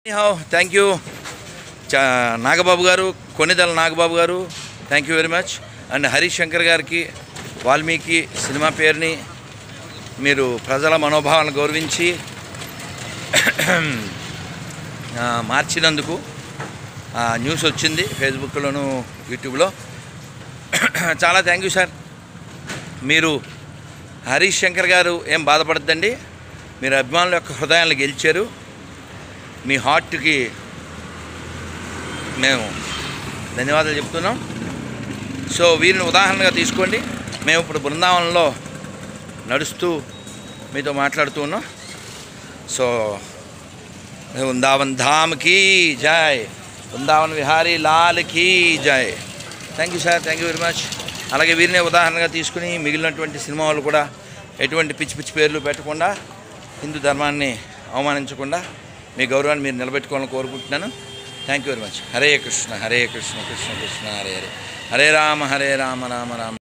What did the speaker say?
how thank you చా నాగబాబు గారు కొన్నిదల నాగబాబు గారు thank you very much and Harish Shankar గారికి వాల్మీకి సినిమా పేరుని మీరు ప్రజల మనోభావాలను గౌరవించి ఆ, మార్చినందుకు ఆ, న్యూస్ వచ్చింది ఫేస్బుక్లోను యూట్యూబ్లో చాలా థ్యాంక్ యూ సార్ మీరు హరీష్ శంకర్ గారు ఏం బాధపడద్దండి మీరు అభిమానుల యొక్క హృదయాలను గెలిచారు మీ హార్ట్కి మేము ధన్యవాదాలు చెప్తున్నాం సో వీరిని ఉదాహరణగా తీసుకోండి మేము ఇప్పుడు బృందావనంలో నడుస్తూ మీతో మాట్లాడుతూ ఉన్నాం సో వృందావన్ ధామ్ కీ జై వృందావన్ విహారీ లాల్ కీ జై thank you sir thank you very much అలాగే వీరినే ఉదాహరణగా తీసుకుని మిగిలినటువంటి సినిమా వాళ్ళు కూడా ఎటువంటి పిచ్చి పిచ్చి పేర్లు పెట్టకుండా హిందూ ధర్మాన్ని అవమానించకుండా మీ గౌరవాన్ని మీరు నిలబెట్టుకోవాలని కోరుకుంటున్నాను thank you very much Hare Krishna Hare Krishna Krishna Krishna Hare Hare Hare Rama Hare Rama Rama Rama